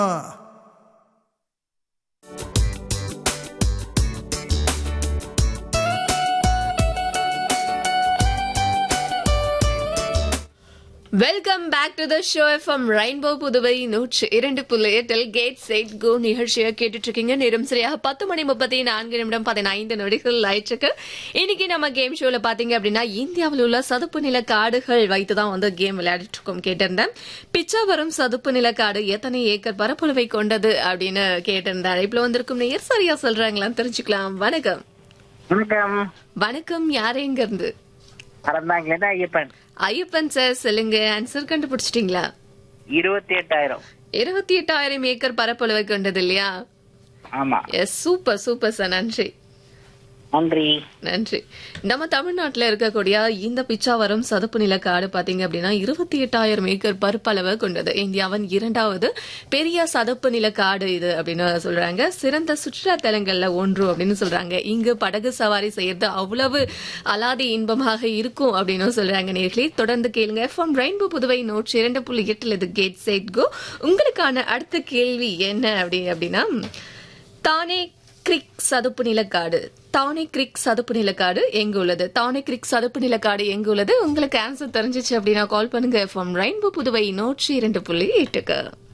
welcome back to the show FM rainbow Puduvai நூற்று இரண்டு புள்ளி எட்டில் கேட் சைட் கோ நிகழ்ச்சியை கேட்டுட்டு இருக்கீங்க நேரம் சரியாக பத்து மணி முப்பத்தி நான்கு நிமிடம் பதினைந்து நொடிகள் ஆயிடுச்சுக்கு இன்னைக்கு நம்ம கேம் ஷோல பாத்தீங்க அப்படின்னா இந்தியாவில் உள்ள சதுப்பு நில காடுகள் வைத்து தான் வந்து கேம் விளையாடிட்டு இருக்கோம் கேட்டிருந்தேன் பிச்சாவரம் சதுப்பு நில காடு எத்தனை ஏக்கர் பரப்பளவை கொண்டது அப்படின்னு கேட்டிருந்தேன் அழைப்புல வந்திருக்கும் நேர் சரியா சொல்றாங்களான்னு தெரிஞ்சுக்கலாம் வணக்கம் வணக்கம் வணக்கம் யாரு எங்க இருந்து அறந்தாங்கிலேருந்து ஐயப்பன் ஐயப்பன் சார் சொல்லுங்க ஆன்சர் கண்டுபிடிச்சிட்டீங்களா இருபத்தி எட்டாயிரம் இருபத்தி எட்டாயிரம் ஏக்கர் பரப்பளவை கொண்டது இல்லையா ஆமா எஸ் சூப்பர் சூப்பர் சார் நன்றி நன்றி நன்றி நம்ம தமிழ்நாட்டுல இருக்கக்கூடிய இந்த பிச்சாவரம் சதுப்பு நில காடு பாத்தீங்க அப்படின்னா இருபத்தி எட்டாயிரம் ஏக்கர் பரப்பளவை கொண்டது இந்தியாவின் இரண்டாவது பெரிய சதுப்பு நில காடு இது அப்படின்னு சொல்றாங்க சிறந்த சுற்றுலா தலங்கள்ல ஒன்று அப்படின்னு சொல்றாங்க இங்கு படகு சவாரி செய்யறது அவ்வளவு அலாதி இன்பமாக இருக்கும் அப்படின்னு சொல்றாங்க நேர்களே தொடர்ந்து கேளுங்க ஃப்ரம் ரெயின்போ புதுவை நூற்றி இரண்டு புள்ளி எட்டுல இது கேட் சைட் கோ உங்களுக்கான அடுத்த கேள்வி என்ன அப்படி அப்படின்னா தானே கிரிக் சதுப்பு நிலக்காடு தானே கிரிக் சதுப்பு நிலக்காடு எங்க உள்ளது தானே கிரிக் சதுப்பு நிலக்காடு எங்க உள்ளது உங்களுக்கு ஆன்சர் தெரிஞ்சிச்சு அப்படின்னா கால் பண்ணுங்க ஃப்ரம் ரெயின்போ புதுவை நூற்றி இரண்டு புள்ளி எட்டுக்கு